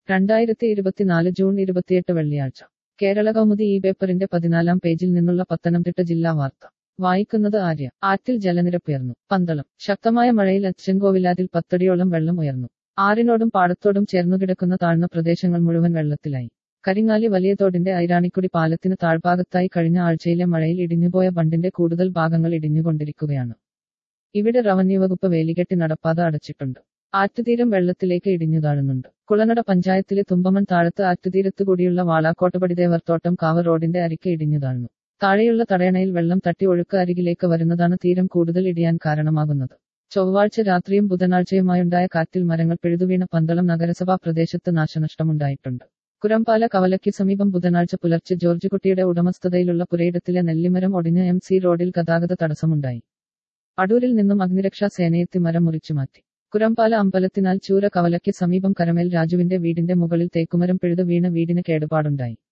രണ്ടായിരത്തി ഇരുപത്തിനാല് ജൂൺ ഇരുപത്തിയെട്ട് വെള്ളിയാഴ്ച കേരള കൗമുദി ഈ പേപ്പറിന്റെ പതിനാലാം പേജിൽ നിന്നുള്ള പത്തനംതിട്ട ജില്ലാ വാർത്ത വായിക്കുന്നത് ആര്യ ആറ്റിൽ ജലനിരപ്പുയർന്നു പന്തളം ശക്തമായ മഴയിൽ അച്ചൻകോവിലാതിൽ പത്തടിയോളം വെള്ളം ഉയർന്നു ആറിനോടും പാടത്തോടും ചേർന്നുകിടക്കുന്ന താഴ്ന്ന പ്രദേശങ്ങൾ മുഴുവൻ വെള്ളത്തിലായി കരിങ്ങാലി വലിയ തോടിന്റെ ഐരാണിക്കുടി പാലത്തിന് താഴ്ഭാഗത്തായി കഴിഞ്ഞ ആഴ്ചയിലെ മഴയിൽ ഇടിഞ്ഞുപോയ ബണ്ടിന്റെ കൂടുതൽ ഭാഗങ്ങൾ ഇടിഞ്ഞുകൊണ്ടിരിക്കുകയാണ് ഇവിടെ റവന്യൂ വകുപ്പ് വേലികെട്ടി നടപ്പാത അടച്ചിട്ടുണ്ട് ആറ്റുതീരം വെള്ളത്തിലേക്ക് ഇടിഞ്ഞു താഴുന്നുണ്ട് കുളനട പഞ്ചായത്തിലെ തുമ്പമൺ താഴത്ത് ആറ്റുതീരത്ത് കൂടിയുള്ള വാളാക്കോട്ടുപടിദേവർത്തോട്ടം കാവ് റോഡിന്റെ അരിക്ക് ഇടിഞ്ഞു താഴ്ന്നു താഴെയുള്ള തടയണയിൽ വെള്ളം തട്ടി ഒഴുക്ക് അരികിലേക്ക് വരുന്നതാണ് തീരം കൂടുതൽ ഇടിയാൻ കാരണമാകുന്നത് ചൊവ്വാഴ്ച രാത്രിയും ബുധനാഴ്ചയുമായുണ്ടായ കാറ്റിൽ മരങ്ങൾ പിഴുതുവീണ പന്തളം നഗരസഭാ പ്രദേശത്ത് നാശനഷ്ടമുണ്ടായിട്ടുണ്ട് കുരമ്പാല കവലയ്ക്ക് സമീപം ബുധനാഴ്ച പുലർച്ചെ ജോർജ് കുട്ടിയുടെ ഉടമസ്ഥതയിലുള്ള പുരയിടത്തിലെ നെല്ലിമരം ഒടിഞ്ഞ് എം സി റോഡിൽ ഗതാഗത തടസ്സമുണ്ടായി അടൂരിൽ നിന്നും അഗ്നിരക്ഷാ സേനയെത്തി മരം മുറിച്ചുമാറ്റി കുരമ്പാല അമ്പലത്തിനാൽ ചൂര കവലയ്ക്ക് സമീപം കരമേൽ രാജുവിന്റെ വീടിന്റെ മുകളിൽ തേക്കുമരം പിഴുതു വീണ വീടിന് കേടുപാടുണ്ടായി